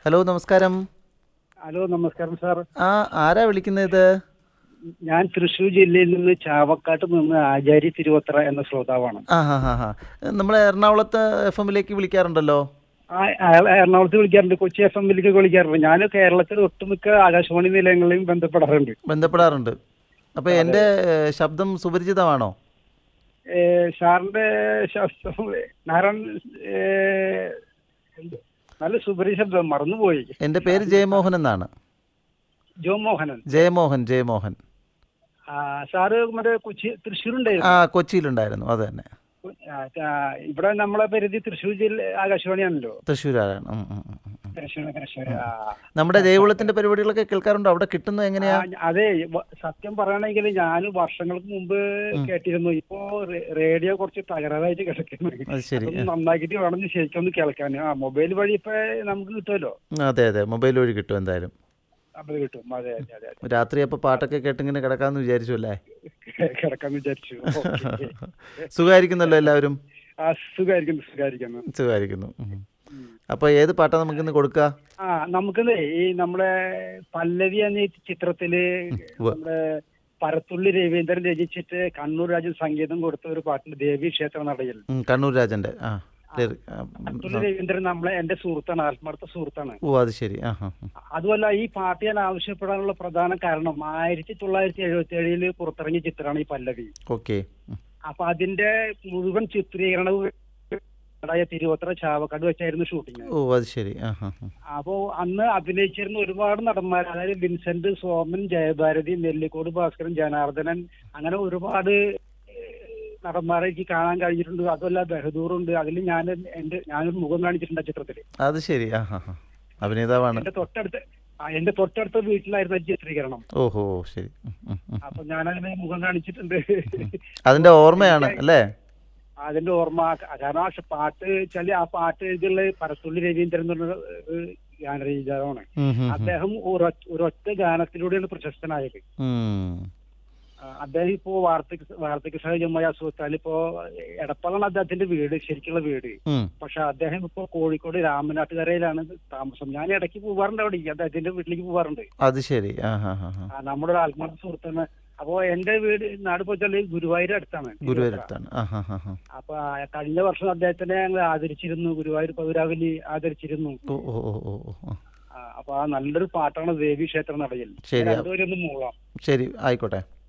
Hello നമസ്കാരം hello നമസ്കാരം sir ആ ആരാ വിളിക്കുന്നത് ഞാൻ തൃശൂർ ജില്ലയിൽ നിന്ന് ചാവക്കാട്ട് നിന്ന് ആചാരി തിരുവത്ര എന്ന ശ്രോതാവാണ് ആ ഹാ ഹാ ഹാ നമ്മൾ എറണാകുളത്ത് എഫ് എമ്മിലേക്ക് വിളിക്കാറുണ്ടല്ലോ ആ, അയാൾ എറണാകുളത്ത് വിളിക്കാറുണ്ട് കൊച്ചി എഫ് എമ്മിലേക്ക് വിളിക്കാറുണ്ട് ഞാൻ കേരളത്തിലെ ഒട്ടുമിക്ക ആകാശവാണി നിലയങ്ങളിലും ബന്ധപ്പെടാറുണ്ട് ബന്ധപ്പെടാറുണ്ട് അപ്പോൾ എൻ്റെ ഏഹ്, ശബ്ദം സുപരിചിതമാണോ ഏ, സാറിന്റെ ശബ്ദം നാരായൺ ഏ, എന്ത്? നല്ല സുപരി ശബ്ദം മറന്നുപോയി എൻ്റെ പേര് ജയമോഹൻ എന്നാണ് ജോ മോഹനൻ ജയമോഹൻ ജയമോഹൻ ആ, സാറ് മറ്റേ കൊച്ചി തൃശ്ശൂരുണ്ടായിരുന്നു ആ കൊച്ചിയിലുണ്ടായിരുന്നു അത് തന്നെ ആ, ആ, ഇവിടെ നമ്മളെ പരിധി തൃശ്ശൂർ ജില്ല ആകാശവാണിയാണല്ലോ തൃശ്ശൂരാണ് ഉം, ഉം, ഉം, ഉം. തൃശ്ശൂർ തൃശ്ശൂർ ആ നമ്മുടെ ജൈവളത്തിൻ്റെ പരിപാടികളൊക്കെ കേൾക്കാറുണ്ടോ അവിടെ കിട്ടുന്നത് എങ്ങനെയാ ആ, അതെ വ- സത്യം പറയണെങ്കിൽ ഞാൻ വർഷങ്ങൾക്ക് മുമ്പ് കേട്ടിരുന്നു ഇപ്പോ റേ- റേഡിയോ കുറച്ച് തകരാറായിട്ട് കിടക്കുന്നു അത് ശരി അതൊന്ന് നന്നാക്കിയിട്ട് വേണം ശരിക്കും ഒന്ന് കേൾക്കാൻ ആ മൊബൈൽ വഴി ഇപ്പൊ നമുക്ക് കിട്ടുമല്ലോ അതെ അതെ മൊബൈൽ വഴി കിട്ടും എന്തായാലും അത് കിട്ടും അതെ അതെ അതെ അതെ. രാത്രി അപ്പോൾ പാട്ടൊക്കെ കേട്ടിങ്ങനെ കിടക്കാമെന്ന് വിചാരിച്ചു അല്ലേ കിടക്കാന്ന് വിചാരിച്ചു ഓക്കേ. സുഖമായിരിക്കുന്നല്ലോ എല്ലാവരും ആ സുഖായിരിക്കുന്നു സുഖായിരിക്കുന്നു സുഖമായിരിക്കുന്നു അപ്പോൾ ഏത് പാട്ടാ നമുക്കിന്ന് കൊടുക്കുക ആ നമുക്ക് ഈ നമ്മുടെ പല്ലവി എന്ന ഈ ചിത്രത്തില് ഉവ്വ്. നമ്മുടെ പരത്തുള്ളി രവീന്ദ്രൻ രചിച്ചിട്ട് കണ്ണൂർ രാജൻ സംഗീതം കൊടുത്ത ഒരു പാട്ടുണ്ട് ദേവി ക്ഷേത്ര നടയിൽ ഉം, കണ്ണൂർ രാജൻ്റെ ആ ശരി. ആ, ഉം, പരത്തുള്ളി രവീന്ദ്രൻ നമ്മളെ എന്റെ സുഹൃത്താണ് ആത്മാർത്ഥ സുഹൃത്താണ് ഓ അത് ശരി ആ ഹാ അതുമല്ല ഈ പാട്ട് ഞാൻ ആവശ്യപ്പെടാനുള്ള പ്രധാന കാരണം ആയിരത്തി തൊള്ളായിരത്തി എഴുപത്തി ഏഴില് പുറത്തിറങ്ങിയ ചിത്രമാണ് ഈ പല്ലവി ഓക്കെ അപ്പൊ അതിന്റെ മുഴുവൻ ചിത്രീകരണവും ായ തിരുവത്ര ചാവക്കാട് വെച്ചായിരുന്നു ഷൂട്ടിങ് ഓ അത് ശരി ആ ഹാ ഹാ. അപ്പോ അന്ന് അഭിനയിച്ചിരുന്ന ഒരുപാട് നടന്മാർ അതായത് വിൻസെന്റ് സോമൻ ജയഭാരതി നെല്ലിക്കോട് ഭാസ്കരൻ ജനാർദ്ദനൻ അങ്ങനെ ഒരുപാട് ഏഹ്, നടന്മാരെ എനിക്ക് കാണാൻ കഴിഞ്ഞിട്ടുണ്ട് അതുമല്ല ബഹദൂറുണ്ട് അതിൽ ഞാൻ എന്റെ ഞാനൊരു മുഖം കാണിച്ചിട്ടുണ്ട് ആ ചിത്രത്തില് അത് ശരി ആ ഹാ ഹാ അഭിനേതാവാണ് എന്റെ തൊട്ടടുത്ത് ആ, എന്റെ തൊട്ടടുത്ത വീട്ടിലായിരുന്നു ആ ചിത്രീകരണം ഓഹോ ശരി ഉം, ഉം, ഉം. അപ്പൊ ഞാനതിനെ മുഖം കാണിച്ചിട്ടുണ്ട് അതിന്റെ ഓർമ്മയാണ് അല്ലേ അതിന്റെ ഓർമ്മ കാരണം ആ പാട്ട് വെച്ചാല് ആ പാട്ട് എഴുതിയുള്ള പരത്തുള്ളി രവീന്ദ്രൻ എന്ന് പറഞ്ഞ ഒരു ഗാനരചയിതാവാണ് ഉം, ഉം, ഉം. അദ്ദേഹം ഒരൊറ്റ ഒരൊറ്റ ഗാനത്തിലൂടെയാണ് പ്രശസ്തനായത് ഉം. ആ, അദ്ദേഹം ഇപ്പോ വാർദ്ധക്യ വാർദ്ധക്യ സഹജമായ അസുഖത്താൽ ഇപ്പോ എടപ്പാളാണ് അദ്ദേഹത്തിന്റെ വീട് ശരിക്കുള്ള വീട് ഉം. പക്ഷെ അദ്ദേഹം ഇപ്പോ കോഴിക്കോട് രാമനാട്ടുകരയിലാണ് താമസം ഞാൻ ഇടയ്ക്ക് പോവാറുണ്ട് അവിടെ അദ്ദേഹത്തിന്റെ വീട്ടിലേക്ക് പോവാറുണ്ട് അത് ശരി ആ ഹാ ഹാ ഹാ ആ, നമ്മുടെ ഒരു ആത്മാർത്ഥ സുഹൃത്താണ് അപ്പോ എന്റെ വീട് നാട് പോച്ചാല് ഗുരുവായൂർ അടുത്താണ് ഗുരുവായൂരത്താണ് ആ ഹാ ഹാ ഹാ അപ്പൊ ആ കഴിഞ്ഞ വർഷം അദ്ദേഹത്തിനെ ഞങ്ങൾ ആദരിച്ചിരുന്നു ഗുരുവായൂർ പൗരാവലി ആദരിച്ചിരുന്നു ഓ ഓ ഓ ഓ ഓ ഓ. ആ, അപ്പൊ ആ നല്ലൊരു പാട്ടാണ് ദേവി ക്ഷേത്ര നടയിൽ ശരി. രണ്ടുപേരും ഒന്ന് മൂളാം ശരി ആയിക്കോട്ടെ